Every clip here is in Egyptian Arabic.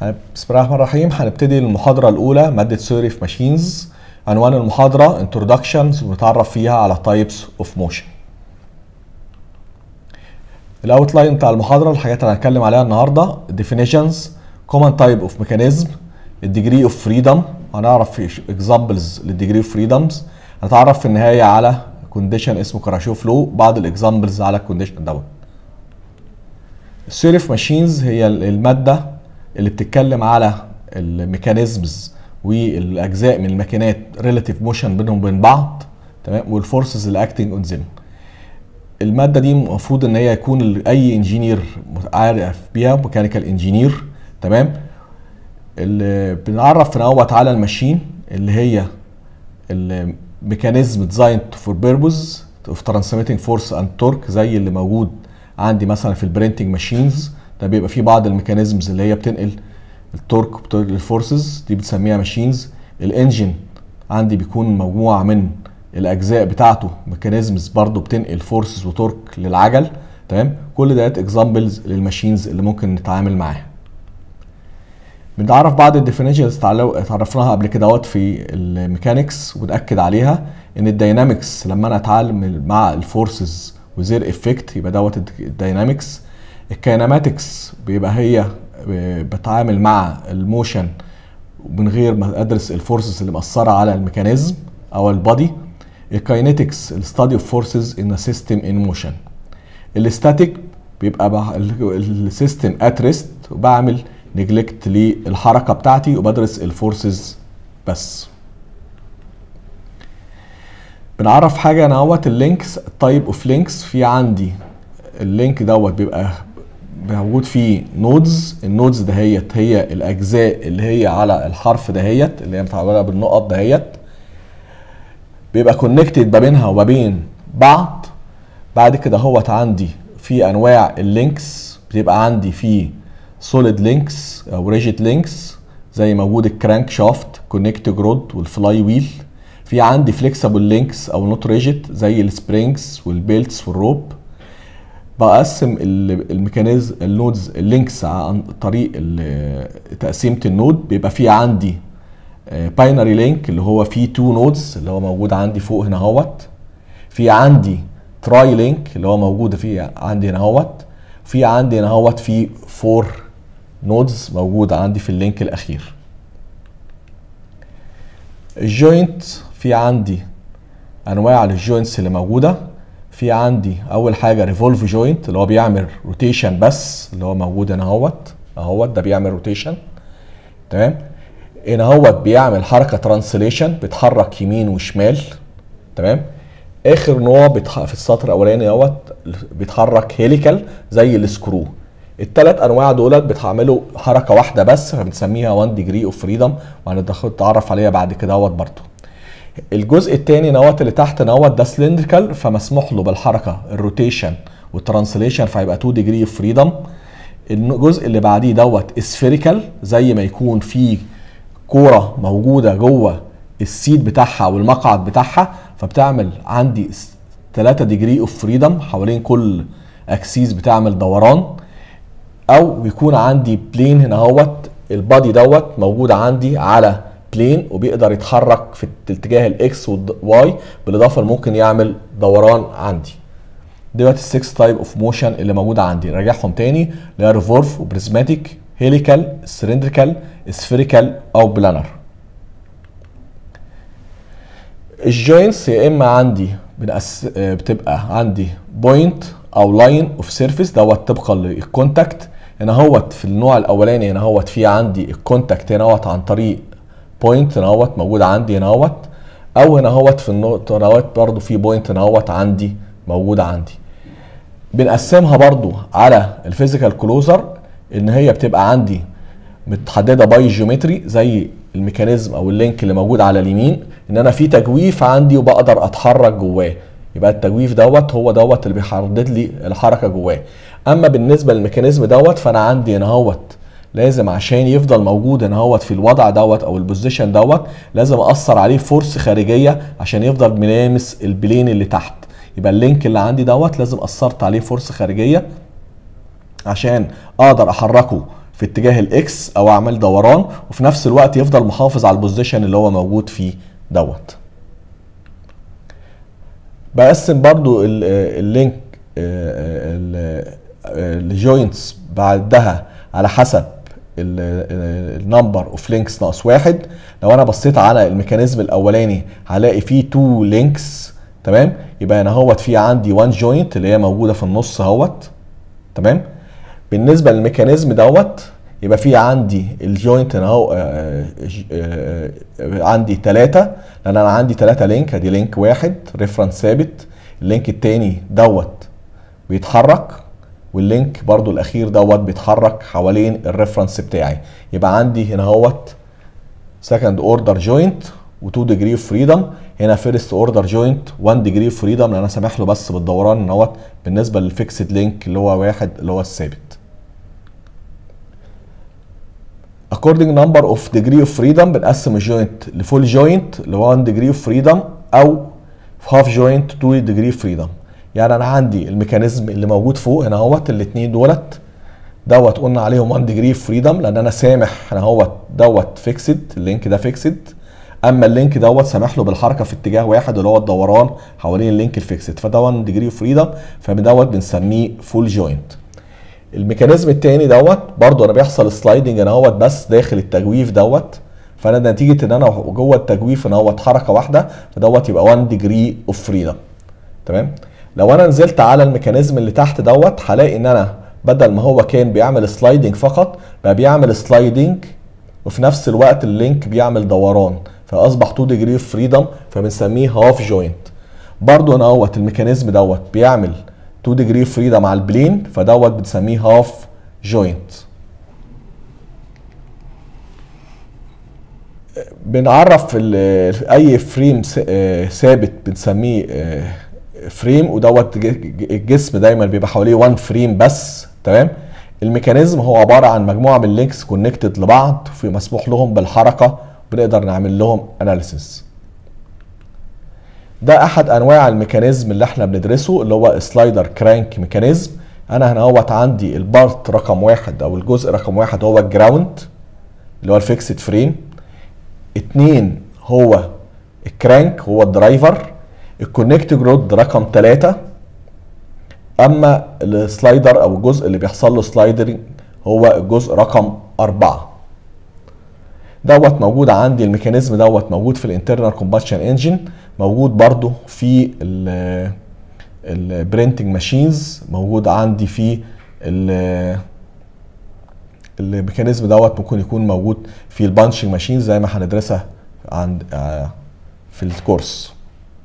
بسم الله الرحمن الرحيم هنبتدي المحاضرة الأولى مادة ثيوري في ماشينز عنوان المحاضرة introductions ونتعرف فيها على types of motion الاوتلاين بتاع المحاضرة الحاجات اللي هنتكلم عليها النهاردة definitions common type of mechanism degree of freedom هنعرف examples للdegree of freedoms هنتعرف في النهاية على condition اسمه كراشوف فلو بعض الاكزامبلز على الكونديشن دوت الثيوري في ماشينز هي المادة اللي بتتكلم على الميكانيزمز والاجزاء من الماكينات ريلاتيف موشن بينهم وبين بعض تمام والفورسز اللي اكتنج اون ذيم الماده دي المفروض ان هي يكون اي انجينير عارف بيها ميكانيكال انجينير تمام اللي بنعرف في نوت على الماشين اللي هي الميكانيزم ديزاين فور بيربوز اوف ترانسميتنج فورس اند تورك زي اللي موجود عندي مثلا في البرينتنج ماشينز ده بيبقى فيه بعض الميكانيزمز اللي هي بتنقل التورك للفورسز دي بتسميها ماشينز الانجن عندي بيكون مجموعه من الاجزاء بتاعته ميكانيزمز برضو بتنقل فورسز وتورك للعجل تمام كل ده اكزامبلز للماشينز اللي ممكن نتعامل معاها بنتعرف بعض الديفينيشنز اتعرفناها قبل كده في الميكانكس ونأكد عليها ان الداينامكس لما انا اتعامل مع الفورسز وزير افكت يبقى دوت الداينامكس الكايناماتكس بيبقى هي بتعامل مع الموشن من غير ما ادرس الفورسز اللي مأثره على الميكانيزم او البادي الكاينetics الستادي اوف فورسز ان سيستم ان موشن الاستاتيك بيبقى السيستم ات ريست وبعمل نجلكت للحركه بتاعتي وبدرس الفورسز بس بنعرف حاجه انا اهوت اللينكس تايب اوف لينكس في عندي اللينك دوت بيبقى موجود فيه نودز النودز دهيت هي الاجزاء اللي هي على الحرف دهيت اللي هي متعلقه بالنقط دهيت بيبقى كونكتد ما بينها وما بين بعض بعد كده هوت عندي في انواع اللينكس بتبقى عندي في سوليد لينكس او ريجيد لينكس زي موجود الكرانك شافت كونكت جرود والفلاي ويل في عندي فليكسبل لينكس او نوت ريجيد زي السبرينجز والبيلتس والروب بقسم الميكانيزم النودز اللينكس عن طريق تقسيمه النود بيبقى في عندي باينري لينك اللي هو فيه تو نودز اللي هو موجود عندي فوق هنا اهوت في عندي تراي لينك اللي هو موجود فيه عندي هنا اهوت في عندي هنا اهوت في فور نودز موجوده عندي في اللينك الاخير الجوينت في عندي انواع للجوينتس اللي موجوده في عندي اول حاجه ريفولف جوينت اللي هو بيعمل روتيشن بس اللي هو موجود هنا اهوت اهوت ده بيعمل روتيشن تمام هنا اهوت بيعمل حركه ترانسليشن بيتحرك يمين وشمال تمام اخر نوع بتح... في السطر الاولاني اهوت بيتحرك هيليكال زي السكرو الثلاث انواع دولت بتعملوا حركه واحده بس فبنسميها 1 ديجري اوف فريدم وهنتعرف عليها بعد كده اهوت برضه الجزء الثاني نوت اللي تحت نوت ده سلندريكال فمسموح له بالحركه الروتيشن والترانسليشن فهيبقى 2 ديجري اوف فريدم الجزء اللي بعديه دوت اسفيريكال زي ما يكون في كوره موجوده جوه السيد بتاعها والمقعد بتاعها فبتعمل عندي 3 ديجري اوف فريدم حوالين كل اكسيس بتعمل دوران او بيكون عندي بلين هنا اهوت البادي دوت موجود عندي على بلين وبيقدر يتحرك في اتجاه الاكس والواي بالاضافه ممكن يعمل دوران عندي دلوقتي السكس تايب اوف موشن اللي موجوده عندي راجعهم تاني اللي هي ريفولف وبريزماتيك هيليكال سلندريكال سفيريكال او بلانر الجوينتس يا اما عندي بنقس بتبقى عندي بوينت او لاين اوف سيرفيس دوت طبقا للكونتاكت هنا هوت في النوع الاولاني هنا هوت في عندي الكونتاكت هنا هوت عن طريق بوينت هنا اهوت موجود عندي هنا اهوت او هنا اهوت في النقطه هنا اهوت برضه في بوينت هنا اهوت عندي موجوده عندي بنقسمها برضه على الفيزيكال كلوزر ان هي بتبقى عندي متحدده باي جيومتري زي الميكانيزم او اللينك اللي موجود على اليمين ان انا في تجويف عندي وبقدر اتحرك جواه يبقى التجويف دوت هو دوت اللي بيحدد لي الحركه جواه اما بالنسبه للميكانيزم دوت فانا عندي هنا اهوت لازم عشان يفضل موجود هنا اهوت في الوضع دوت او البوزيشن دوت لازم اثر عليه فورس خارجيه عشان يفضل ملامس البلين اللي تحت يبقى اللينك اللي عندي دوت لازم اثرت عليه فورس خارجيه عشان اقدر احركه في اتجاه الاكس او اعمل دوران وفي نفس الوقت يفضل محافظ على البوزيشن اللي هو موجود فيه دوت بقسم برضو ال- اللينك الجوينتس بعدها على حسب النمبر اوف لينكس ناقص واحد لو انا بصيت على الميكانيزم الاولاني هلاقي فيه تو لينكس تمام يبقى انا اهوت في عندي 1 جوينت اللي هي موجوده في النص اهوت تمام بالنسبه للميكانيزم دوت يبقى في عندي الجوينت هنا اهو آه، ج- آه، آه، عندي ثلاثة لان انا عندي ثلاثة لينك ادي لينك واحد ريفرنس ثابت اللينك التاني دوت بيتحرك واللينك برضو الاخير دوت بيتحرك حوالين الريفرنس بتاعي يبقى عندي هنا اهوت سكند اوردر جوينت و2 ديجري اوف فريدم هنا فيرست اوردر جوينت 1 ديجري اوف فريدم لان انا سامح له بس بالدوران ان هو بالنسبه للفيكسد لينك اللي هو واحد اللي هو الثابت according number of degree of freedom بنقسم الجوينت لفول جوينت ل 1 degree of freedom او half joint 2 degree of freedom يعني انا عندي الميكانيزم اللي موجود فوق هنا اهوت الاثنين دولت دوت قلنا عليهم 1 degree of freedom لان انا سامح هنا اهوت دوت فيكسد اللينك ده فيكسد اما اللينك دوت سامح له بالحركه في اتجاه واحد اللي هو الدوران حوالين اللينك الفيكسد فده 1 degree of freedom فدوت بنسميه فول جوينت الميكانيزم التاني دوت برضو انا بيحصل سلايدنج انا اهوت بس داخل التجويف دوت فانا نتيجه ان انا جوه التجويف ان هوت حركه واحده فدوت يبقى 1 ديجري اوف فريدم تمام لو انا نزلت على الميكانيزم اللي تحت دوت هلاقي ان انا بدل ما هو كان بيعمل سلايدنج فقط بقى بيعمل سلايدنج وفي نفس الوقت اللينك بيعمل دوران فاصبح 2 ديجري اوف فريدم فبنسميه هاف جوينت برضو انا اهوت الميكانيزم دوت بيعمل 2 ديجري فريدم على البلين فدوت بنسميه هاف جوينت بنعرف ال- في اي فريم س- آه، ثابت بنسميه آه، فريم ودوت ج- ج- الجسم دايما بيبقى حواليه 1 فريم بس تمام الميكانيزم هو عباره عن مجموعه من لينكس كونكتد لبعض في مسموح لهم بالحركه بنقدر نعمل لهم اناليسيس ده احد انواع الميكانيزم اللي احنا بندرسه اللي هو سلايدر كرانك ميكانيزم انا هنا اهوت عندي البارت رقم واحد او الجزء رقم واحد هو الجراوند اللي هو الفيكسد فريم اتنين هو الكرانك هو الدرايفر الكونكت جرود رقم ثلاثة اما السلايدر او الجزء اللي بيحصل له سلايدرنج هو الجزء رقم أربعة دوت موجود عندي الميكانيزم دوت موجود في الانترنال كومباشن انجن موجود برضو في البرينتنج ماشينز موجود عندي في ال- الميكانيزم دوت ممكن يكون موجود في البانشنج ماشين زي ما هندرسها عند آه، في الكورس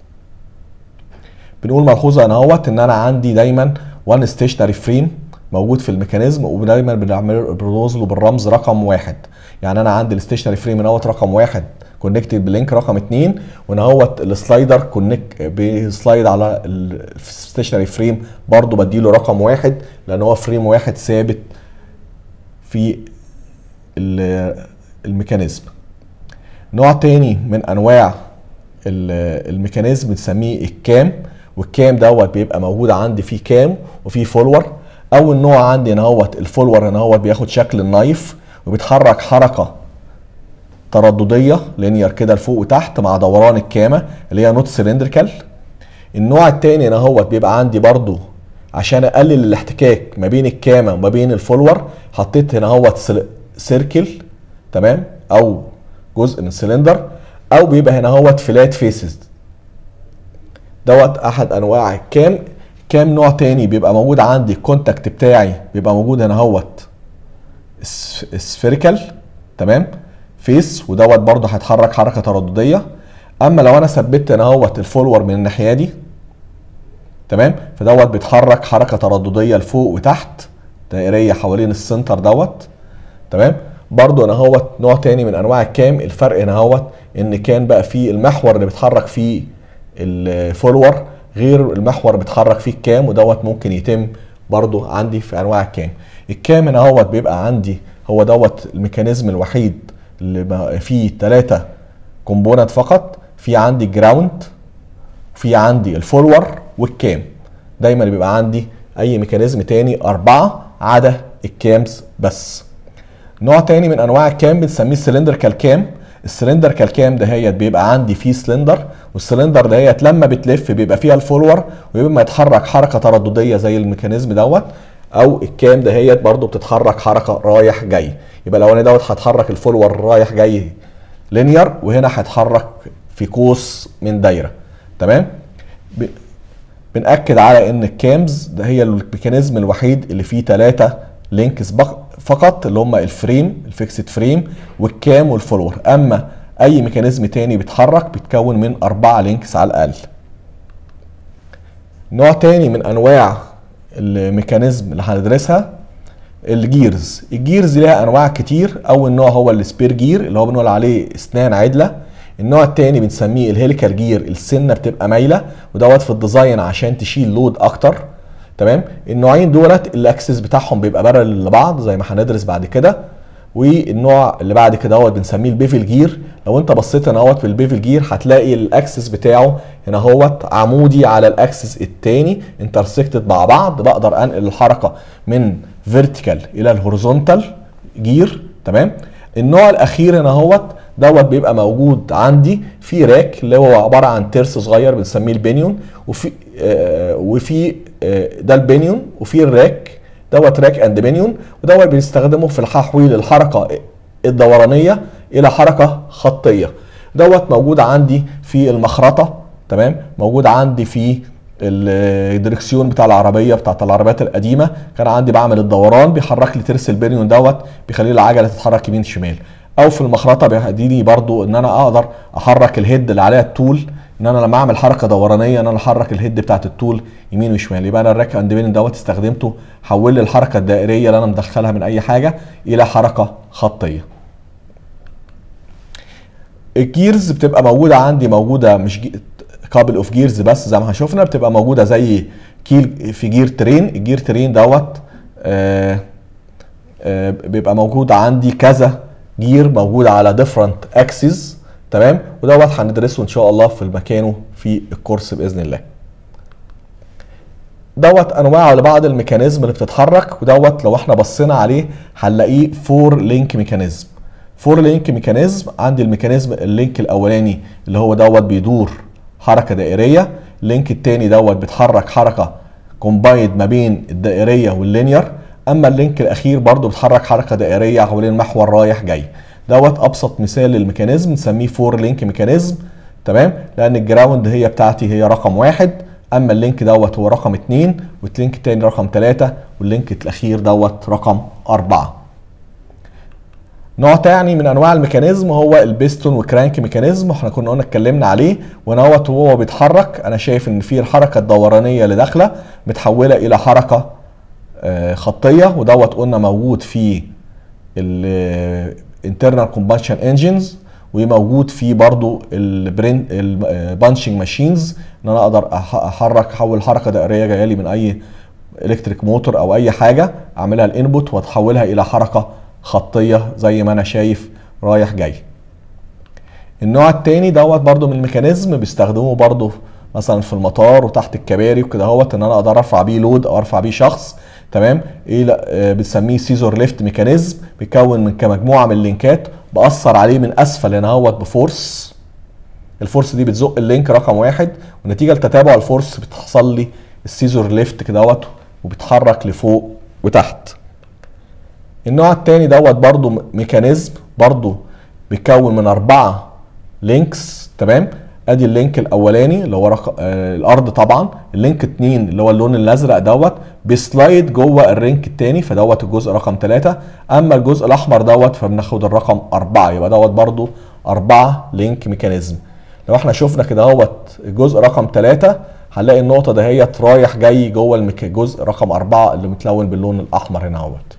بنقول ملحوظه انا اهوت ان انا عندي دايما وان ستيشنري فريم موجود في الميكانيزم ودايما بنعمل بنرمز له بالرمز رقم واحد يعني انا عندي الستيشنري فريم اهوت رقم واحد كونكتد بلينك رقم اتنين وان اهوت السلايدر كونكت بيسلايد على الستيشنري فريم برضو بديله رقم واحد لان هو فريم واحد ثابت في ال- الميكانيزم نوع تاني من انواع ال- الميكانيزم بنسميه الكام والكام دوت بيبقى موجود عندي فيه كام وفيه فولور اول نوع عندي هنا هوت الفولور هنا هوت بياخد شكل النايف وبيتحرك حركه تردديه لينير كده لفوق وتحت مع دوران الكامه اللي هي نوت سلندريكال النوع التاني هنا هوت بيبقى عندي برضو عشان اقلل الاحتكاك ما بين الكامه وما بين الفولور حطيت هنا هوت سل- سيركل تمام او جزء من سلندر او بيبقى هنا هوت فلات فيسز دوت احد انواع الكام كام نوع تاني بيبقى موجود عندي الكونتاكت بتاعي بيبقى موجود هنا هوت سفيريكال تمام فيس ودوت برضه هيتحرك حركه تردديه اما لو انا ثبت هنا هوت الفولور من الناحيه دي تمام فدوت بيتحرك حركه تردديه لفوق وتحت دائريه حوالين السنتر دوت تمام برضو هنا هوت نوع تاني من انواع الكام الفرق هنا هوت ان كان بقى فيه المحور اللي بيتحرك فيه الفولور غير المحور اللي بيتحرك فيه الكام ودوت ممكن يتم برضو عندي في انواع الكام الكام هنا هوت بيبقى عندي هو دوت الميكانيزم الوحيد اللي بقى فيه ثلاثة كومبوننت فقط في عندي جراوند في عندي الفولور والكام دايما بيبقى عندي اي ميكانيزم تاني اربعة عدا الكامز بس نوع تاني من انواع الكام بنسميه سلندركال كام السلندركال كام دهيت بيبقى عندي فيه سلندر والسلندر دهيت لما بتلف بيبقى فيها الفولور ويبقى ما يتحرك حركه تردديه زي الميكانيزم دوت او الكام دهيت برضو بتتحرك حركه رايح جاي يبقى الاولاني دوت هتحرك الفولور رايح جاي لينير وهنا هيتحرك في قوس من دايره تمام ب... بنأكد على ان الكامز ده هي الميكانيزم الوحيد اللي فيه ثلاثة لينكس فقط اللي هم الفريم الفيكسد فريم والكام والفولور اما اي ميكانيزم تاني بيتحرك بيتكون من اربعة لينكس على الاقل نوع تاني من انواع الميكانيزم اللي هندرسها الجيرز الجيرز ليها انواع كتير اول نوع هو السبير جير اللي هو بنقول عليه اسنان عدله النوع التاني بنسميه الهيليكال جير السنه بتبقى مايله ودوت في الديزاين عشان تشيل لود اكتر تمام النوعين دولت الاكسس بتاعهم بيبقى بارل لبعض زي ما هندرس بعد كده والنوع اللي بعد كده هو بنسميه البيفل جير لو انت بصيت هنا اهوت في البيفل جير هتلاقي الاكسس بتاعه هنا اهوت عمودي على الاكسس التاني انترسكتد مع بعض بقدر انقل الحركه من فيرتيكال الى الهوريزونتال جير تمام النوع الاخير هنا اهوت دوت بيبقى موجود عندي في راك اللي هو عباره عن ترس صغير بنسميه البنيون وفي آه وفي آه ده البنيون وفي الراك دوت راك اند بنيون ودوت بنستخدمه في تحويل الحركه الدورانيه الى حركه خطيه دوت موجود عندي في المخرطه تمام موجود عندي في الدركسيون بتاع العربيه بتاعت العربيات القديمه كان عندي بعمل الدوران بيحرك لي ترس البنيون دوت بيخلي العجله تتحرك يمين شمال او في المخرطه بيديني برضو ان انا اقدر احرك الهيد اللي عليها التول ان انا لما اعمل حركه دورانيه ان انا احرك الهيد بتاعت التول يمين وشمال يبقى انا الراك اند بين دوت استخدمته حول لي الحركه الدائريه اللي انا مدخلها من اي حاجه الى حركه خطيه الجيرز بتبقى موجوده عندي موجوده مش كابل اوف جيرز بس زي ما شفنا بتبقى موجوده زي كيل في جير ترين الجير ترين دوت آه آه بيبقى موجود عندي كذا جير موجود على ديفرنت اكسس تمام ودوت هندرسه ان شاء الله في مكانه في الكورس باذن الله دوت انواع لبعض الميكانيزم اللي بتتحرك ودوت لو احنا بصينا عليه هنلاقيه فور لينك ميكانيزم فور لينك ميكانيزم عندي الميكانيزم اللينك الاولاني اللي هو دوت بيدور حركه دائريه اللينك الثاني دوت بيتحرك حركه كومبايند ما بين الدائريه واللينير اما اللينك الاخير برضو بيتحرك حركه دائريه حوالين محور رايح جاي دوت ابسط مثال للميكانيزم نسميه فور لينك ميكانيزم تمام لان الجراوند هي بتاعتي هي رقم واحد اما اللينك دوت هو رقم اتنين واللينك التاني رقم تلاتة واللينك الاخير دوت رقم اربعة نوع تاني من انواع الميكانيزم هو البيستون وكرانك ميكانيزم احنا كنا قلنا اتكلمنا عليه ونوت وهو بيتحرك انا شايف ان في الحركه الدورانيه اللي داخله متحوله الى حركه خطيه ودوت قلنا موجود في الانترنال كومباشن انجنز وموجود في برضو البرين البانشنج ماشينز ان انا اقدر احرك احول حركه دائريه جايه لي من اي الكتريك موتور او اي حاجه اعملها الانبوت واتحولها الى حركه خطيه زي ما انا شايف رايح جاي النوع التاني دوت برضو من الميكانيزم بيستخدموه برضو مثلا في المطار وتحت الكباري وكده اهوت ان انا اقدر ارفع بيه لود او ارفع بيه شخص تمام ايه لا بنسميه سيزور ليفت ميكانيزم بيتكون من كمجموعه من اللينكات باثر عليه من اسفل هنا اهوت بفورس الفورس دي بتزق اللينك رقم واحد ونتيجه لتتابع الفورس بتحصل لي السيزور ليفت كده اهوت وبيتحرك لفوق وتحت النوع التاني دوت برضو ميكانيزم برضو بيتكون من اربعه لينكس تمام ادي اللينك الاولاني اللي هو رق... آه الارض طبعا اللينك اتنين اللي هو اللون الازرق دوت بيسلايد جوه الرينك التاني فدوت الجزء رقم ثلاثة اما الجزء الاحمر دوت فبناخد الرقم اربعة يبقى دوت برضو اربعة لينك ميكانيزم لو احنا شفنا كده اهوت الجزء رقم ثلاثة هنلاقي النقطة دهيت رايح جاي جوه المك... الجزء رقم أربعة اللي متلون باللون الأحمر هنا اهوت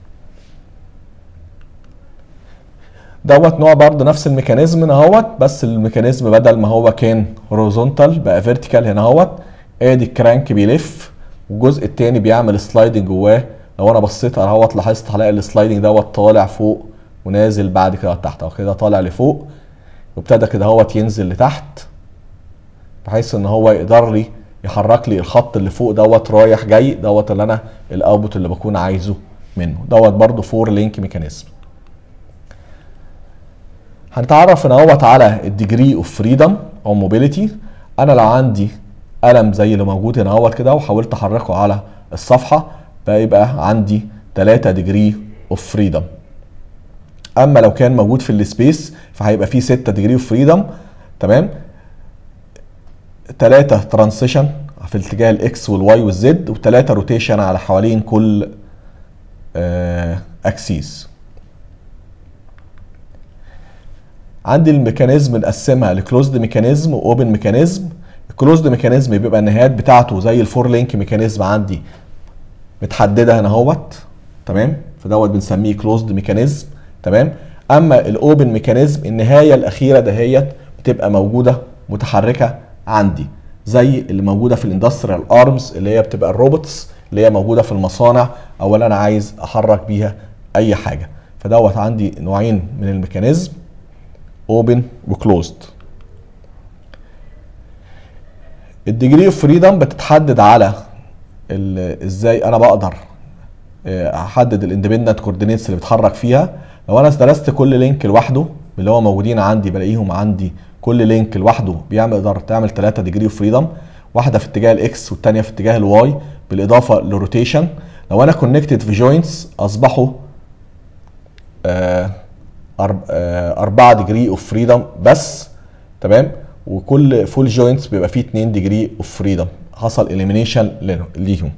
دوت نوع برضه نفس الميكانيزم هنا اهوت بس الميكانيزم بدل ما هو كان هوريزونتال بقى فيرتيكال هنا اهوت ادي الكرانك بيلف والجزء التاني بيعمل سلايدنج جواه لو انا بصيت على اهوت لاحظت هلاقي السلايدنج دوت طالع فوق ونازل بعد كده لتحت او كده طالع لفوق وابتدى كده اهوت ينزل لتحت بحيث ان هو يقدر لي يحرك لي الخط اللي فوق دوت رايح جاي دوت اللي انا الاوتبوت اللي بكون عايزه منه دوت برضه فور لينك ميكانيزم هنتعرف هنا اهوت على الديجري اوف فريدم او موبيليتي انا لو عندي قلم زي اللي موجود هنا اهوت كده وحاولت احركه على الصفحه فيبقى عندي 3 ديجري اوف فريدم اما لو كان موجود في السبيس فهيبقى فيه 6 ديجري اوف فريدم تمام 3 ترانسيشن في الاتجاه الاكس والواي والزد وثلاثه روتيشن على حوالين كل اكسيس عندي الميكانيزم نقسمها لكلوزد ميكانيزم واوبن ميكانيزم الكلوزد ميكانيزم بيبقى النهايات بتاعته زي الفور لينك ميكانيزم عندي متحدده هنا اهوت تمام فدوت بنسميه كلوزد ميكانيزم تمام اما الاوبن ميكانيزم النهايه الاخيره دهيت بتبقى موجوده متحركه عندي زي اللي موجوده في الاندستريال ارمز اللي هي بتبقى الروبوتس اللي هي موجوده في المصانع او اللي انا عايز احرك بيها اي حاجه فدوت عندي نوعين من الميكانيزم اوبن وكلوزد الديجري اوف فريدم بتتحدد على ازاي انا بقدر احدد الاندبندنت كوردينيتس اللي بتحرك فيها لو انا درست كل لينك لوحده اللي هو موجودين عندي بلاقيهم عندي كل لينك لوحده بيعمل يقدر تعمل 3 ديجري اوف فريدم واحده في اتجاه الاكس والثانيه في اتجاه الواي بالاضافه للروتيشن لو انا كونكتد في جوينتس اصبحوا آه 4 ديجري اوف فريدم بس تمام وكل فول جوينتس بيبقى فيه 2 ديجري اوف فريدم حصل اليمينيشن ليهم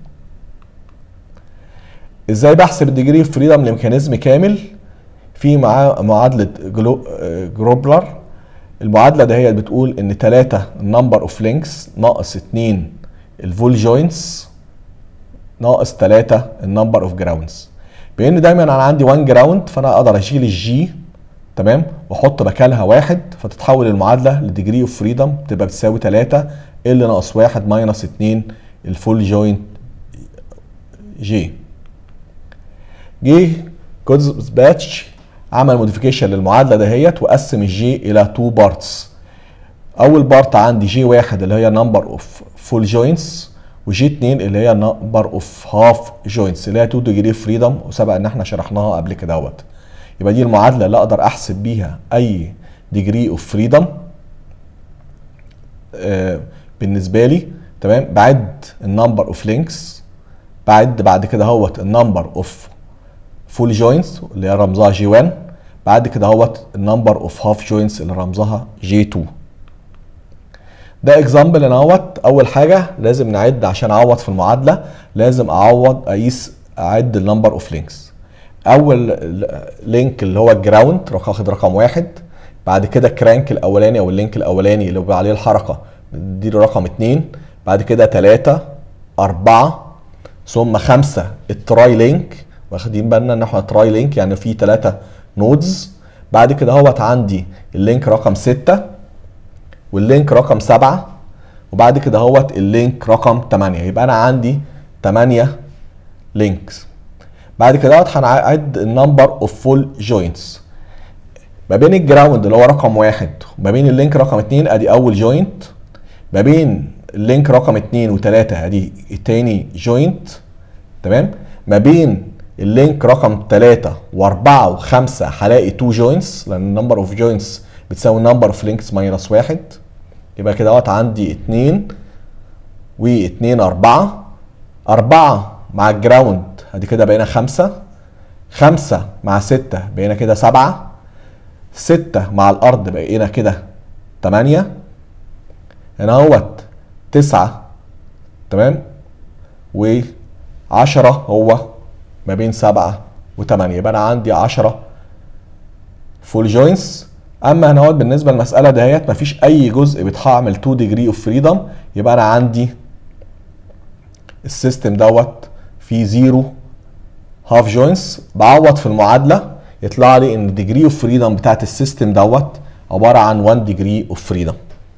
ازاي بحسب الديجري اوف فريدم لميكانيزم كامل في معاه معادله جروبلر المعادله ده هي بتقول ان 3 النمبر اوف لينكس ناقص 2 الفول جوينتس ناقص 3 النمبر اوف جراوندز بان دايما انا عندي 1 جراوند فانا اقدر اشيل الجي تمام واحط مكانها واحد فتتحول المعادله لديجري اوف فريدم تبقى بتساوي 3 ال ناقص 1 ماينس 2 الفول جوينت جي جه كودز باتش عمل موديفيكيشن للمعادله دهيت وقسم الجي الى تو بارتس اول بارت عندي جي واحد اللي هي نمبر اوف فول جوينتس وجي 2 اللي هي نمبر اوف هاف جوينتس اللي هي 2 ديجري فريدم وسبق ان احنا شرحناها قبل كده اهوت يبقى دي المعادله اللي اقدر احسب بيها اي ديجري اوف فريدم بالنسبه لي تمام بعد النمبر اوف لينكس بعد بعد كده اهوت النمبر اوف فول جوينتس اللي هي رمزها جي 1 بعد كده اهوت النمبر اوف هاف جوينتس اللي رمزها جي 2 ده اكزامبل انا اهوت اول حاجه لازم نعد عشان اعوض في المعادله لازم اعوض اقيس اعد النمبر اوف لينكس اول لينك اللي هو الجراوند راح واخد رقم واحد بعد كده الكرانك الاولاني او اللينك الاولاني اللي بيبقى عليه الحركه دي رقم اتنين بعد كده تلاتة أربعة ثم خمسة التراي لينك واخدين بالنا ان احنا تراي لينك يعني في تلاتة نودز بعد كده اهوت عندي اللينك رقم ستة واللينك رقم سبعة وبعد كده اهوت اللينك رقم تمانية يبقى انا عندي تمانية لينكس بعد كده اهوت هنعد النمبر اوف فول جوينتس ما بين الجراوند اللي هو رقم واحد وما بين اللينك رقم اتنين ادي اول جوينت ما بين اللينك رقم اتنين وتلاتة ادي التاني جوينت تمام ما بين اللينك رقم تلاتة واربعة وخمسة هلاقي تو جوينتس لان النمبر اوف جوينتس بتساوي النمبر اوف لينكس ماينس واحد يبقى كده اهوت عندي اتنين واتنين اربعة اربعة مع الجراوند ادي كده بقينا خمسة خمسة مع ستة بقينا كده سبعة ستة مع الأرض بقينا كده تمانية هنا اهوت تسعة تمام وعشرة هو ما بين سبعة وتمانية يبقى أنا عندي عشرة فول جوينتس أما هنا اهوت بالنسبة للمسألة دهيت مفيش أي جزء بيتعمل 2 ديجري اوف فريدم يبقى أنا عندي السيستم دوت فيه زيرو هاف جوينتس بعوض في المعادلة يطلع لي ان الديجري اوف فريدم بتاعت السيستم دوت عباره عن 1 ديجري اوف فريدم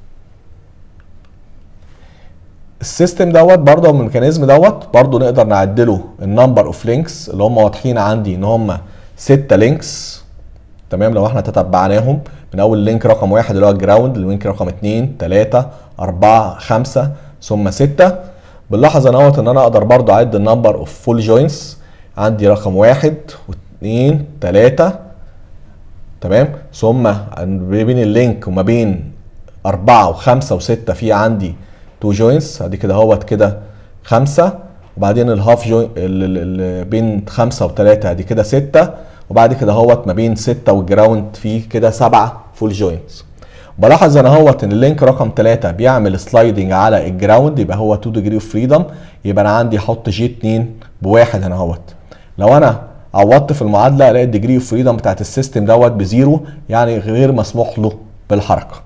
السيستم دوت برضه من الميكانيزم دوت برضه نقدر نعدله النمبر اوف لينكس اللي هم واضحين عندي ان هم 6 لينكس تمام لو احنا تتبعناهم من اول لينك رقم واحد اللي هو الجراوند للينك رقم 2 3 4 5 ثم 6 بنلاحظ انا ان انا اقدر برضه اعد النمبر اوف فول جوينتس عندي رقم واحد اتنين تلاتة تمام ثم ما بين اللينك وما بين أربعة وخمسة وستة في عندي تو جوينتس ادي كده اهوت كده خمسة وبعدين الهاف جوين بين خمسة وتلاتة ادي كده ستة وبعد كده اهوت ما بين ستة والجراوند في كده سبعة فول جوينتس بلاحظ انا اهوت ان اللينك رقم 3 بيعمل سلايدنج على الجراوند يبقى هو 2 ديجري اوف فريدم يبقى انا عندي احط جي 2 بواحد هنا اهوت لو انا عوضت في المعادله الاقي الديجري اوف فريدم بتاعت السيستم دوت بزيرو يعني غير مسموح له بالحركه.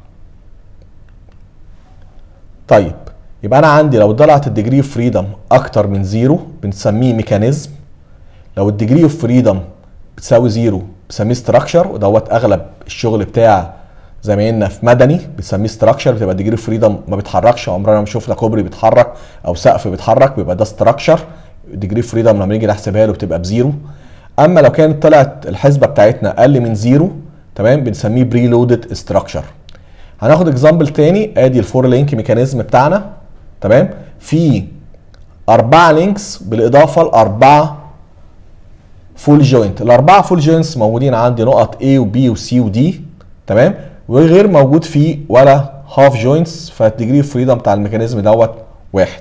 طيب يبقى انا عندي لو طلعت الديجري اوف فريدم اكتر من زيرو بنسميه ميكانيزم لو الديجري اوف فريدم بتساوي زيرو بنسميه ستراكشر ودوت اغلب الشغل بتاع زمايلنا في مدني بنسميه ستراكشر بتبقى ديجري فريدم ما بيتحركش عمرنا ما شفنا كوبري بيتحرك او سقف بيتحرك بيبقى ده ستراكشر ديجري فريدم لما نيجي نحسبها له بتبقى بزيرو اما لو كانت طلعت الحسبه بتاعتنا اقل من زيرو تمام بنسميه بري لودد ستراكشر هناخد اكزامبل تاني ادي الفور لينك ميكانيزم بتاعنا تمام في اربعه لينكس بالاضافه لاربعه فول جوينت الاربعه فول جوينتس موجودين عندي نقط A و B و C و D تمام وغير موجود فيه ولا هاف جوينتس فالديجري فريدم بتاع الميكانيزم دوت واحد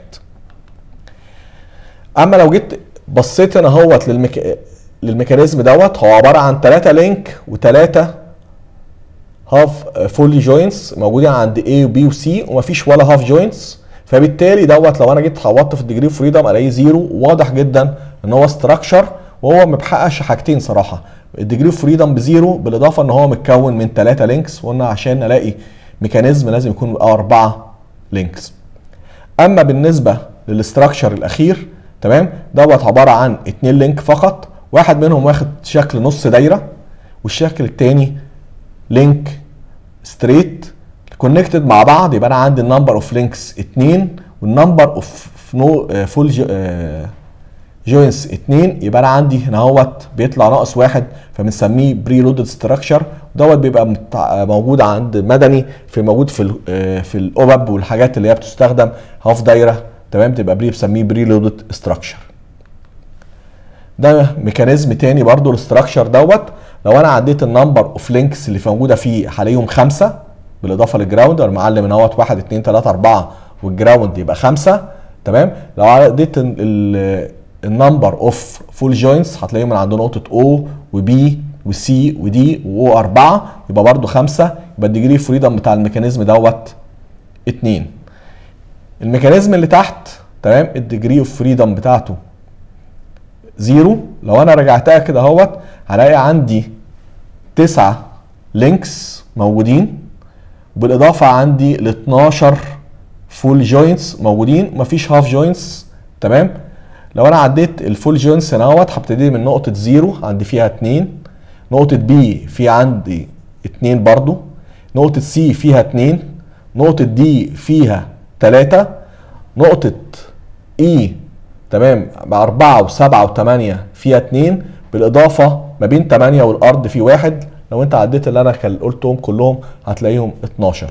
اما لو جيت بصيت انا اهوت للميك... للميكانيزم دوت هو عباره عن ثلاثه لينك وثلاثه هاف فول جوينتس موجودين عند A و B و C ومفيش ولا هاف جوينتس فبالتالي دوت لو انا جيت عوضت في الديجري فريدم الاقيه زيرو واضح جدا ان هو ستراكشر وهو ما بيحققش حاجتين صراحه الديجري فريدم بزيرو بالاضافه ان هو متكون من ثلاثه لينكس وقلنا عشان الاقي ميكانيزم لازم يكون اربعه لينكس اما بالنسبه للاستراكشر الاخير تمام دوت عباره عن اتنين لينك فقط واحد منهم واخد شكل نص دايره والشكل الثاني لينك ستريت كونكتد مع بعض يبقى انا عندي النمبر اوف لينكس 2 والنمبر اوف فول جوينتس 2 يبقى انا عندي هنا اهوت بيطلع ناقص واحد فبنسميه بري لودد ستراكشر دوت بيبقى موجود عند مدني في موجود في في الاوبب والحاجات اللي هي بتستخدم هاف دايره تمام تبقى بري بسميه بري لودد ستراكشر ده ميكانيزم تاني برضو الاستراكشر دوت لو انا عديت النمبر اوف لينكس اللي موجوده فيه هلاقيهم خمسه بالاضافه للجراوند المعلم ان هوت 1 2 3 4 والجراوند يبقى خمسه تمام لو عديت النمبر اوف فول جوينتس هتلاقيهم من عند نقطه او وبي وسي ودي واو 4 يبقى برده خمسه يبقى الديجري فريدم بتاع الميكانيزم دوت 2 الميكانيزم اللي تحت تمام الديجري اوف فريدم بتاعته زيرو لو انا رجعتها كده اهوت هلاقي عندي تسعة لينكس موجودين بالاضافه عندي ل 12 فول جوينتس موجودين مفيش هاف جوينتس تمام لو انا عديت الفول جوينتس هنا اهوت هبتدي من نقطه زيرو عندي فيها اتنين نقطه بي في عندي اتنين برضو نقطه سي فيها اتنين نقطه دي فيها تلاتة نقطه اي تمام بأربعة وسبعة وثمانية فيها اتنين بالإضافة ما بين تمانية والأرض في واحد لو أنت عديت اللي أنا قلتهم كلهم هتلاقيهم 12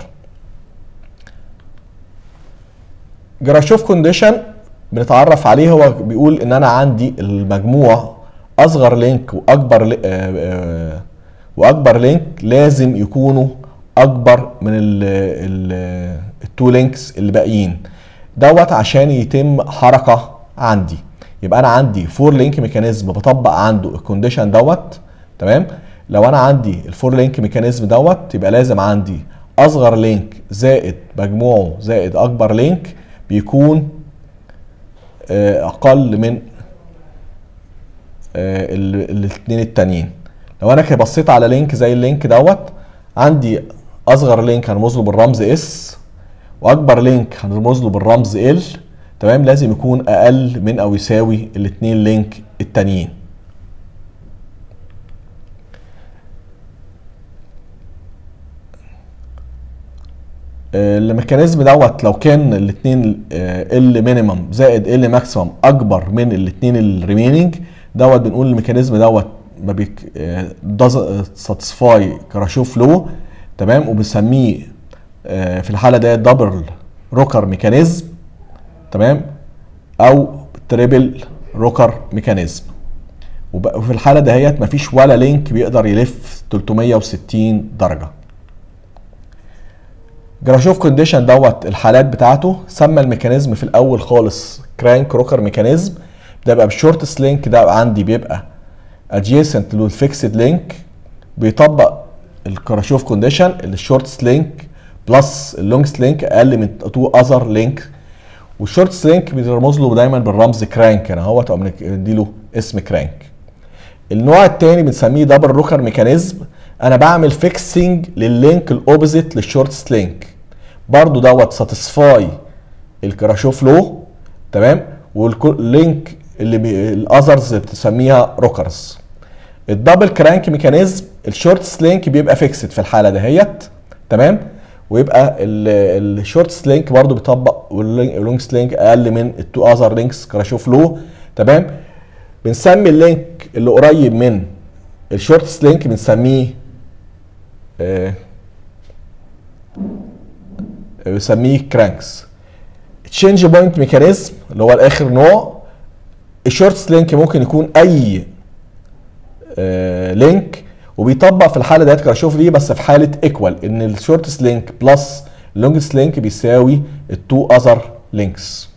جراشوف كونديشن بنتعرف عليه هو بيقول ان انا عندي المجموع اصغر لينك واكبر لي آه واكبر لينك لازم يكونوا اكبر من التو لينكس اللي باقيين دوت عشان يتم حركه عندي يبقى انا عندي فور لينك ميكانيزم بطبق عنده الكونديشن دوت تمام لو انا عندي الفور لينك ميكانيزم دوت يبقى لازم عندي اصغر لينك زائد مجموعه زائد اكبر لينك بيكون اقل من الاثنين التانيين لو انا كده بصيت على لينك زي اللينك دوت عندي اصغر لينك هنرمز له بالرمز اس واكبر لينك هنرمز له بالرمز ال تمام لازم يكون اقل من او يساوي الاثنين لينك التانيين الميكانيزم دوت لو كان الاثنين ال مينيمم زائد ال ماكسيمم اكبر من الاثنين الريميننج دوت بنقول الميكانيزم دوت ما بيك ساتسفاي كراشوف لو تمام وبنسميه في الحاله ديت دبل روكر ميكانيزم تمام او تريبل روكر ميكانيزم وب- وفي الحاله دهيت مفيش ولا لينك بيقدر يلف 360 درجه جراشوف كونديشن دوت الحالات بتاعته سمى الميكانيزم في الاول خالص كرانك روكر ميكانيزم ده بقى بالشورت لينك ده عندي بيبقى adjacent للفيكسد لينك بيطبق الكراشوف كونديشن الشورت لينك بلس اللونج لينك اقل من تو اذر لينك والشورت لينك بيرمز له دايما بالرمز كرانك انا اهوت او بنديله اسم كرانك النوع الثاني بنسميه دبل روكر ميكانيزم انا بعمل فيكسنج لللينك الاوبوزيت للشورت لينك برضو دوت ساتسفاي الكراشوف لو تمام واللينك اللي بي... الاذرز بتسميها روكرز الدبل كرانك ميكانيزم الشورت لينك بيبقى فيكسد في الحاله دهيت تمام ويبقى الشورت لينك برضو بيطبق واللونج لينك اقل من التو اذر لينكس كراشوف لو تمام بنسمي اللينك اللي قريب من الشورت لينك بنسميه آه بنسميه كرانكس تشينج بوينت ميكانيزم اللي هو الاخر نوع الشورت لينك ممكن يكون اي آه لينك وبيطبق في الحاله ديت كراشوف ليه بس في حاله ايكوال ان الشورت لينك بلس اللونجست لينك بيساوي التو اذر لينكس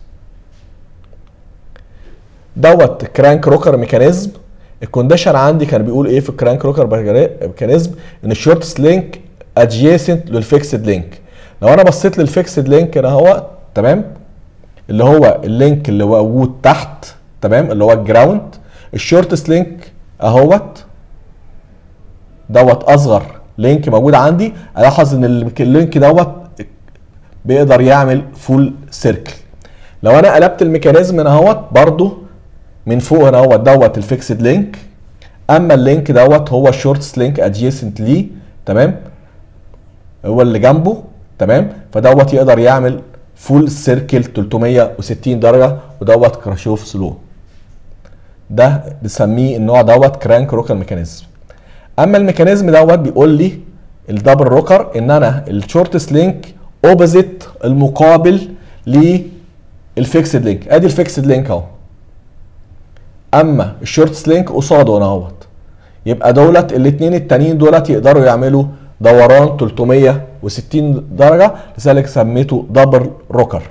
دوت كرانك روكر ميكانيزم الكونديشن عندي كان بيقول ايه في الكرانك روكر ميكانيزم ان الشورت لينك ادجيسنت للفيكسد لينك لو انا بصيت للفيكسد لينك هنا هو تمام اللي هو اللينك اللي موجود تحت تمام اللي هو الجراوند الشورت لينك اهوت دوت اصغر لينك موجود عندي الاحظ ان اللينك دوت بيقدر يعمل فول سيركل لو انا قلبت الميكانيزم هنا اهوت برضو من فوق هنا اهوت دوت الفيكسد لينك اما اللينك دوت هو الشورت لينك ادجيسنت ليه تمام هو اللي جنبه تمام فدوت يقدر يعمل فول سيركل 360 درجه ودوت كراشوف سلو ده بنسميه النوع دوت كرانك روكر ميكانيزم اما الميكانيزم دوت بيقول لي الدبل روكر ان انا الشورت لينك اوبوزيت المقابل للفيكسد لينك ادي الفيكسد لينك اهو اما الشورت لينك قصاده هنا اهوت يبقى دولت الاثنين التانيين دولت يقدروا يعملوا دوران 360 درجه لذلك سميته دبل روكر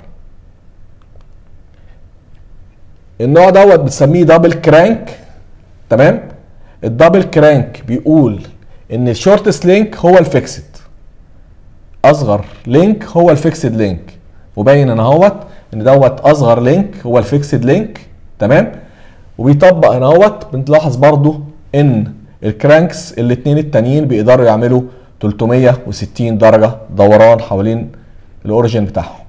النوع دوت بنسميه دبل كرانك تمام الدبل كرانك بيقول ان الشورت لينك هو الفيكسد اصغر لينك هو الفيكسد لينك وباين هنا اهوت ان دوت اصغر لينك هو الفيكسد لينك تمام وبيطبق هنا اهوت بنلاحظ برضو ان الكرانكس الاثنين التانيين بيقدروا يعملوا 360 درجه دوران حوالين الاوريجين بتاعهم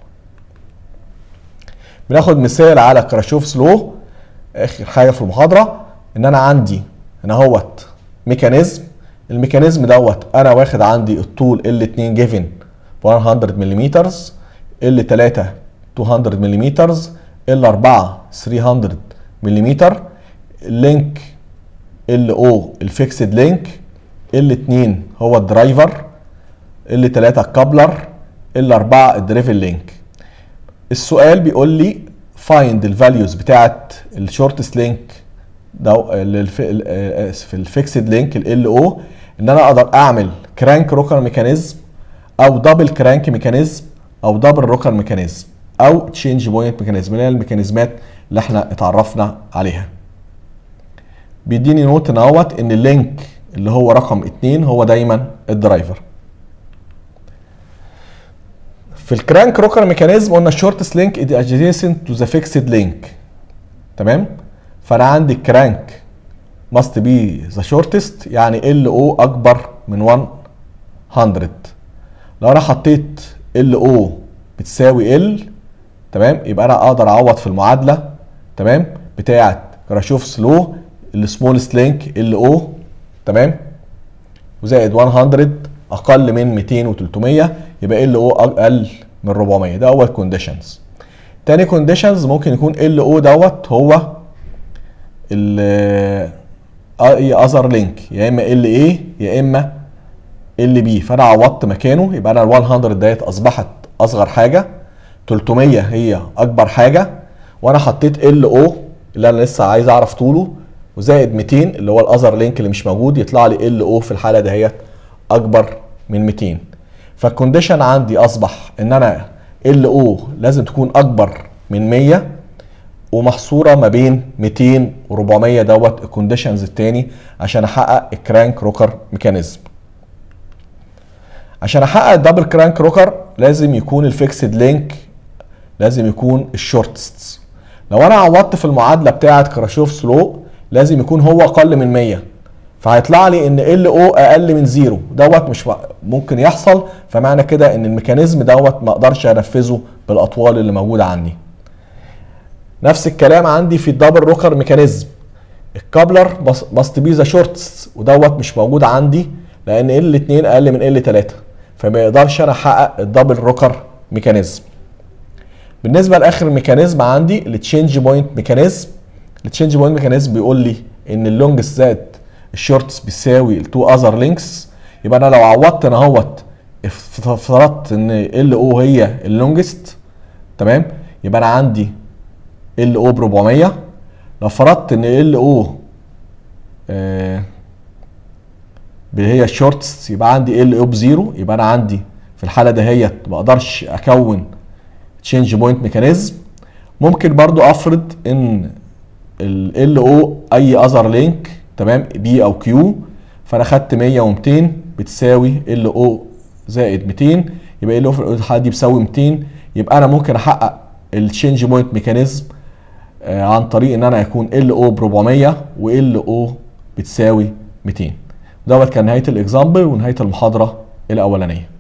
بناخد مثال على كراشوف سلو اخر حاجه في المحاضره ان انا عندي هنا اهوت ميكانيزم الميكانيزم دوت انا واخد عندي الطول ال 2 جيفن 100 ملم ال 3 200 ملم ال 4 300 ملم اللينك ال او الفيكسد لينك ال 2 هو الدرايفر ال 3 الكابلر ال 4 الدريفل لينك السؤال بيقول لي فايند الفاليوز بتاعت الشورت لينك ده في الفيكسد لينك ال او ان انا اقدر اعمل كرانك روكر ميكانيزم او دبل كرانك ميكانيزم او دبل روكر ميكانيزم او تشينج بوينت ميكانيزم اللي هي الميكانيزمات اللي احنا اتعرفنا عليها بيديني نوت ان اهوت ان اللينك اللي هو رقم 2 هو دايما الدرايفر في الكرانك روكر ميكانيزم قلنا الشورت لينك از ادجيسنت تو ذا فيكسد لينك تمام فانا عندي الكرانك ماست بي ذا شورتست يعني ال او اكبر من 100 لو انا حطيت ال او بتساوي ال تمام يبقى انا اقدر اعوض في المعادله تمام بتاعه كراشوف سلو السمولست لينك ال او تمام وزائد 100 اقل من 200 و300 يبقى ال او اقل من 400 ده اول كونديشنز تاني كونديشنز ممكن يكون ال او دوت هو ال اي اذر لينك يا اما ال اي يا اما ال بي فانا عوضت مكانه يبقى انا ال 100 ديت اصبحت اصغر حاجه 300 هي اكبر حاجه وانا حطيت ال او اللي انا لسه عايز اعرف طوله وزائد 200 اللي هو الاذر لينك اللي مش موجود يطلع لي ال او في الحاله دهيت اكبر من 200 فالكونديشن عندي اصبح ان انا ال او لازم تكون اكبر من 100 ومحصوره ما بين 200 و400 دوت الكونديشنز التاني عشان احقق الكرانك روكر ميكانيزم عشان احقق الدبل كرانك روكر لازم يكون الفيكسد لينك لازم يكون الشورتست لو انا عوضت في المعادله بتاعه كراشوف سلو لازم يكون هو اقل من 100 فهيطلع لي ان ال او اقل من زيرو دوت مش ممكن يحصل فمعنى كده ان الميكانيزم دوت ما اقدرش انفذه بالاطوال اللي موجوده عندي نفس الكلام عندي في الدبل روكر ميكانيزم الكابلر ماست بي ذا شورتست ودوت مش موجود عندي لان ال 2 اقل من ال 3 فما يقدرش انا احقق الدبل روكر ميكانيزم بالنسبه لاخر ميكانيزم عندي التشينج بوينت ميكانيزم التشينج بوينت ميكانيزم بيقول لي ان اللونجست زائد الشورتس بيساوي التو اذر لينكس يبقى انا لو عوضت انا اهوت افترضت ان ال او هي اللونجست تمام يبقى انا عندي ال او ب 400 لو فرضت ان ال او آه هي الشورتس يبقى عندي ال او بزيرو يبقى انا عندي في الحاله دهيت ما اقدرش اكون تشينج بوينت ميكانيزم ممكن برضو افرض ان ال او اي اذر لينك تمام بي او كيو فانا خدت 100 و200 بتساوي ال او زائد 200 يبقى ال او في الحاله دي بيساوي 200 يبقى انا ممكن احقق التشينج بوينت ميكانيزم عن طريق ان انا يكون ال او ب 400 وال او بتساوي 200 دوت كان نهايه الاكزامبل ونهايه المحاضره الاولانيه